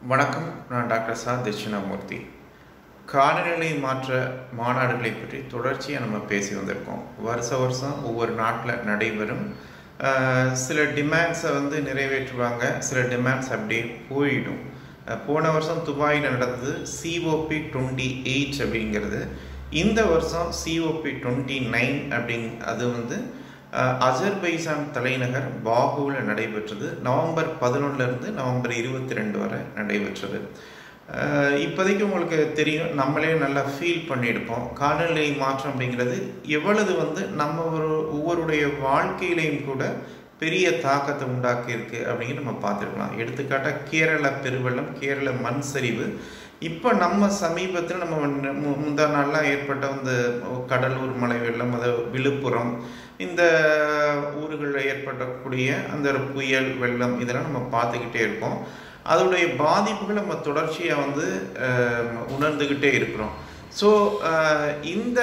வணக்கம் நான் டாக்டர் சா தட்சிணாமூர்த்தி காலநிலை மாற்ற மாநாடுகளை பற்றி தொடர்ச்சியாக நம்ம பேசி வந்திருக்கோம் வருஷ வருஷம் ஒவ்வொரு நாட்டில் நடைபெறும் அஹ், சில டிமாண்ட்ஸை வந்து நிறைவேற்றுவாங்க சில டிமாண்ட்ஸ் அப்படியே போயிடும் அஹ், போன வருஷம் துபாயில் நடந்தது சிஓபி டுவெண்ட்டி எயிட் அப்படிங்கிறது இந்த வருஷம் சிஓபி டுவெண்ட்டி நைன் அப்படிங் அது வந்து அஹ், அஜர்பைசான் தலைநகர் பாகுவில் நடைபெற்றது நவம்பர் பதினொன்னுலேருந்து நவம்பர் இருபத்தி ரெண்டு வரை நடைபெற்றது அஹ், இப்போதைக்கு உங்களுக்கு தெரியும் நம்மளே நல்லா ஃபீல் பண்ணியிருப்போம் காலநிலை மாற்றம் அப்படிங்கிறது எவ்வளவு வந்து நம்ம ஒரு ஒவ்வொருடைய வாழ்க்கையிலையும் கூட பெரிய தாக்கத்தை உண்டாக்கியிருக்கு அப்படிங்கிறது நம்ம பார்த்துருக்கலாம் எடுத்துக்காட்டாக கேரள பெருவெள்ளம் கேரள மண் சரிவு இப்போ நம்ம சமீபத்தில் நம்ம வந்து மு- முந்தா நாள்லாம் ஏற்பட்ட அந்த கடலூர் மலை வெள்ளம் அது விழுப்புரம் இந்த ஊர்களில் ஏற்படக்கூடிய அந்த ஒரு புயல் வெள்ளம் இதெல்லாம் நம்ம பார்த்துக்கிட்டே இருக்கோம் அதோடைய பாதிப்புகளை நம்ம தொடர்ச்சியாக வந்து அஹ், உணர்ந்துக்கிட்டே இருக்கிறோம் ஸோ இந்த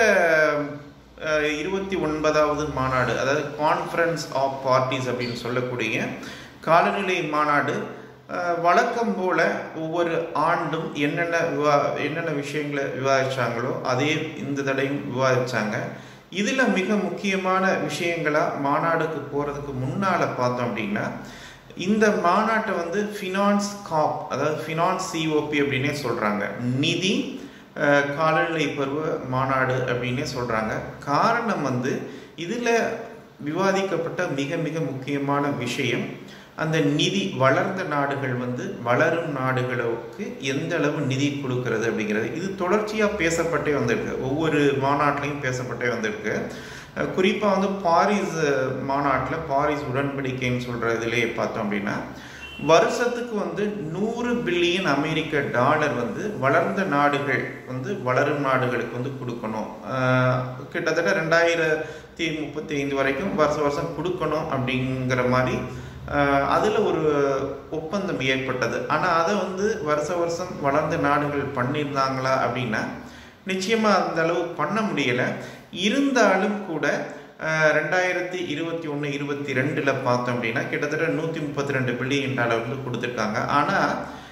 அஹ், இருபத்தி ஒன்பதாவது மாநாடு அதாவது கான்ஃபரன்ஸ் ஆஃப் பார்ட்டிஸ் அப்படின்னு சொல்லக்கூடிய காலநிலை மாநாடு அஹ், வழக்கம் போல ஒவ்வொரு ஆண்டும் என்னென்ன விவா என்னென்ன விஷயங்களை விவாதிச்சாங்களோ அதே இந்த தடையும் விவாதிச்சாங்க இதில் மிக முக்கியமான விஷயங்களாக மாநாடுக்கு போகிறதுக்கு முன்னால் பார்த்தோம் அப்படின்னா இந்த மாநாட்டை வந்து ஃபினான்ஸ் காப் அதாவது ஃபினான்ஸ் சிஓபி அப்படின்னே சொல்கிறாங்க நிதி அஹ், காலநிலை பருவ மாநாடு அப்படின்னே சொல்கிறாங்க காரணம் வந்து இதில் விவாதிக்கப்பட்ட மிக மிக முக்கியமான விஷயம் அந்த நிதி வளர்ந்த நாடுகள் வந்து வளரும் நாடுகளுக்கு எந்த அளவு நிதி கொடுக்கிறது அப்படிங்கிறது இது தொடர்ச்சியாக பேசப்பட்டே வந்திருக்கு ஒவ்வொரு மாநாட்டிலையும் பேசப்பட்டே வந்திருக்கு அஹ் குறிப்பா வந்து பாரிஸ் மாநாட்டில் பாரிஸ் உடன்படிக்கைன்னு சொல்ற இதுலேயே பார்த்தோம் அப்படின்னா வருஷத்துக்கு வந்து நூறு பில்லியன் அமெரிக்க டாலர் வந்து வளர்ந்த நாடுகள் வந்து வளரும் நாடுகளுக்கு வந்து கொடுக்கணும் அஹ் கிட்டத்தட்ட ரெண்டாயிரத்தி முப்பத்தி ஐந்து வரைக்கும் வருஷ வருஷம் கொடுக்கணும் அப்படிங்கிற மாதிரி அஹ் அதுல ஒரு ஒப்பந்தம் ஏற்பட்டது ஆனா அதை வந்து வருஷ வருஷம் வளர்ந்த நாடுகள் பண்ணியிருந்தாங்களா அப்படின்னா நிச்சயமா அந்த அளவு பண்ண முடியல இருந்தாலும் கூட அஹ், ரெண்டாயிரத்தி இருபத்தி ஒன்று இருபத்தி ரெண்டில் பார்த்தோம் அப்படின்னா கிட்டத்தட்ட நூற்றி முப்பத்தி ரெண்டு பில்லியன் டாலர் வந்து கொடுத்துருக்காங்க ஆனால்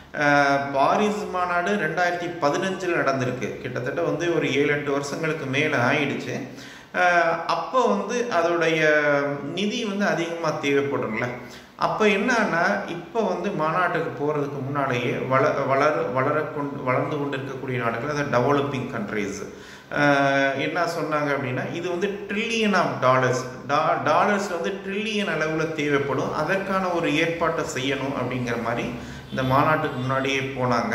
பாரிஸ் மாநாடு ரெண்டாயிரத்தி பதினஞ்சில் நடந்திருக்கு கிட்டத்தட்ட வந்து ஒரு ஏழு எட்டு வருஷங்களுக்கு மேலே ஆயிடுச்சு அஹ், அப்போ வந்து அதோடைய நிதி வந்து அதிகமாக தேவைப்படும்ல அப்போ என்னன்னா இப்போ வந்து மாநாட்டுக்கு போகிறதுக்கு முன்னாலேயே வள வளர வளர கொண்டு வளர்ந்து கொண்டு இருக்கக்கூடிய நாடுகள் அதாவது டெவலப்பிங் கண்ட்ரீஸ் என்ன சொன்னாங்க அப்படின்னா இது வந்து ட்ரில்லியன் ஆஃப் டாலர்ஸ் டா டாலர்ஸ் வந்து ட்ரில்லியன் அளவில் தேவைப்படும் அதற்கான ஒரு ஏற்பாட்டை செய்யணும் அப்படிங்கிற மாதிரி இந்த மாநாட்டுக்கு முன்னாடியே போனாங்க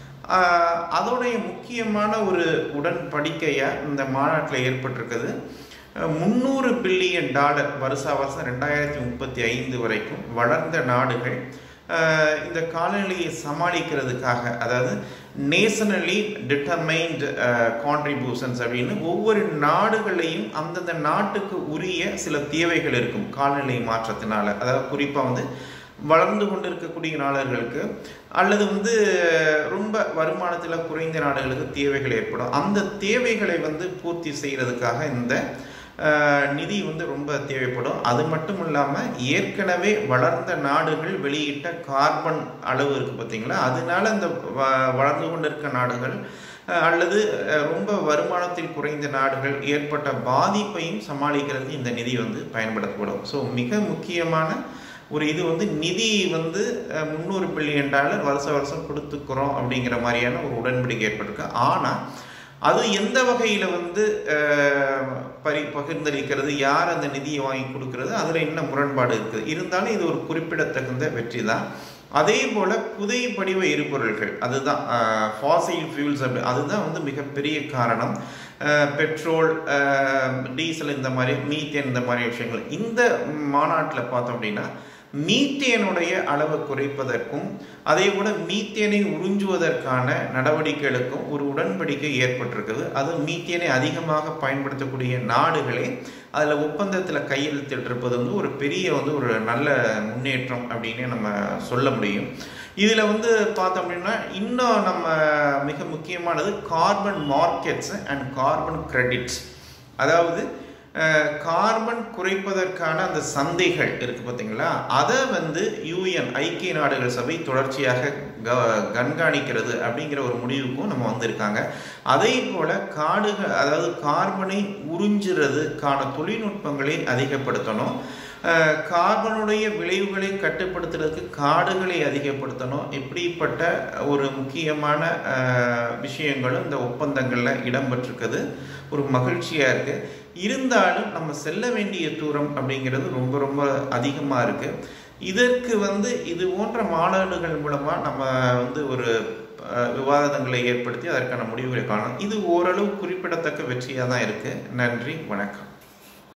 ஆஹ் அதோடைய முக்கியமான ஒரு உடன்படிக்கையாக இந்த மாநாட்டில் ஏற்பட்டிருக்குது முந்நூறு பில்லியன் டாலர் வருஷா வருஷம் ரெண்டாயிரத்தி முப்பத்தி ஐந்து வரைக்கும் வளர்ந்த நாடுகள் அஹ், இந்த காலநிலையை சமாளிக்கிறதுக்காக அதாவது நேஷனலி டிட்டர்மைன்டு கான்ட்ரிபியூஷன்ஸ் அப்படின்னு ஒவ்வொரு நாடுகளையும் அந்தந்த நாட்டுக்கு உரிய சில தேவைகள் இருக்கும் காலநிலை மாற்றத்தினால அதாவது குறிப்பாக வந்து வளர்ந்து கொண்டு இருக்கக்கூடிய நாடுகளுக்கு அல்லது வந்து ரொம்ப வருமானத்தில் குறைந்த நாடுகளுக்கு தேவைகள் ஏற்படும் அந்த தேவைகளை வந்து பூர்த்தி செய்கிறதுக்காக இந்த அஹ், நிதி வந்து ரொம்ப தேவைப்படும் அது மட்டும் இல்லாமல் ஏற்கனவே வளர்ந்த நாடுகள் வெளியிட்ட கார்பன் அளவு இருக்குது பார்த்தீங்களா அதனால இந்த வ- வளர்ந்து கொண்டு இருக்க நாடுகள் அஹ், அல்லது அஹ், ரொம்ப வருமானத்தில் குறைந்த நாடுகள் ஏற்பட்ட பாதிப்பையும் சமாளிக்கிறதுக்கு இந்த நிதி வந்து பயன்படுத்தப்படும் ஸோ மிக முக்கியமான ஒரு இது வந்து நிதி வந்து முந்நூறு பில்லியன் டாலர் வருஷ வருஷம் கொடுத்துக்கிறோம் அப்படிங்கிற மாதிரியான ஒரு உடன்படிக்கை ஏற்பட்டிருக்கு ஆனால் அது எந்த வகையில் வந்து அஹ், பரி பகிர்ந்தளிக்கிறது யார் அந்த நிதியை வாங்கி கொடுக்கறது அதில் என்ன முரண்பாடு இருக்குது இருந்தாலும் இது ஒரு குறிப்பிடத்தகுந்த வெற்றி தான் அதே போல் புதை படிவ எரிபொருள்கள் அதுதான் ஃபாசில் ஃபியூல்ஸ் அப்படி அதுதான் வந்து மிகப்பெரிய காரணம் அஹ், பெட்ரோல் அஹ், டீசல் இந்த மாதிரி மீத்தேன் இந்த மாதிரி விஷயங்கள் இந்த மாநாட்டில் பார்த்தோம் அப்படின்னா மீத்தேனுடைய அளவை குறைப்பதற்கும் அதே போல மீத்தேனை உறிஞ்சுவதற்கான நடவடிக்கைகளுக்கும் ஒரு உடன்படிக்கை ஏற்பட்டிருக்குது அது மீத்தேனை அதிகமாக பயன்படுத்தக்கூடிய நாடுகளே அதில் ஒப்பந்தத்தில் கையெழுத்திட்டிருப்பது வந்து ஒரு பெரிய வந்து ஒரு நல்ல முன்னேற்றம் அப்படின்னே நம்ம சொல்ல முடியும் இதில் வந்து பார்த்தோம் அப்படின்னா இன்னும் நம்ம மிக முக்கியமானது carbon markets and carbon credits அதாவது அஹ், கார்பன் குறைப்பதற்கான அந்த சந்தைகள் இருக்கு பார்த்தீங்களா அதை வந்து யூஎன் ஐக்கிய நாடுகள் சபை தொடர்ச்சியாக க- கண்காணிக்கிறது அப்படிங்கிற ஒரு முடிவுக்கும் நம்ம வந்திருக்காங்க அதே போல காடுகள் அதாவது கார்பனை உறிஞ்சுறதுக்கான தொழில்நுட்பங்களை அதிகப்படுத்தணும் அஹ், கார்பனுடைய விளைவுகளை கட்டுப்படுத்துறதுக்கு காடுகளை அதிகப்படுத்தணும் இப்படிப்பட்ட ஒரு முக்கியமான அஹ், விஷயங்களும் இந்த ஒப்பந்தங்களில் இடம்பெற்றிருக்குது ஒரு மகிழ்ச்சியாக இருக்குது இருந்தாலும் நம்ம செல்ல வேண்டிய தூரம் அப்படிங்கிறது ரொம்ப ரொம்ப அதிகமாக இருக்குது இதற்கு வந்து இது போன்ற மாநாடுகள் மூலமாக நம்ம வந்து ஒரு அஹ், விவாதங்களை ஏற்படுத்தி அதற்கான முடிவுகளை காணலாம் இது ஓரளவு குறிப்பிடத்தக்க வெற்றியாக தான் இருக்குது நன்றி வணக்கம்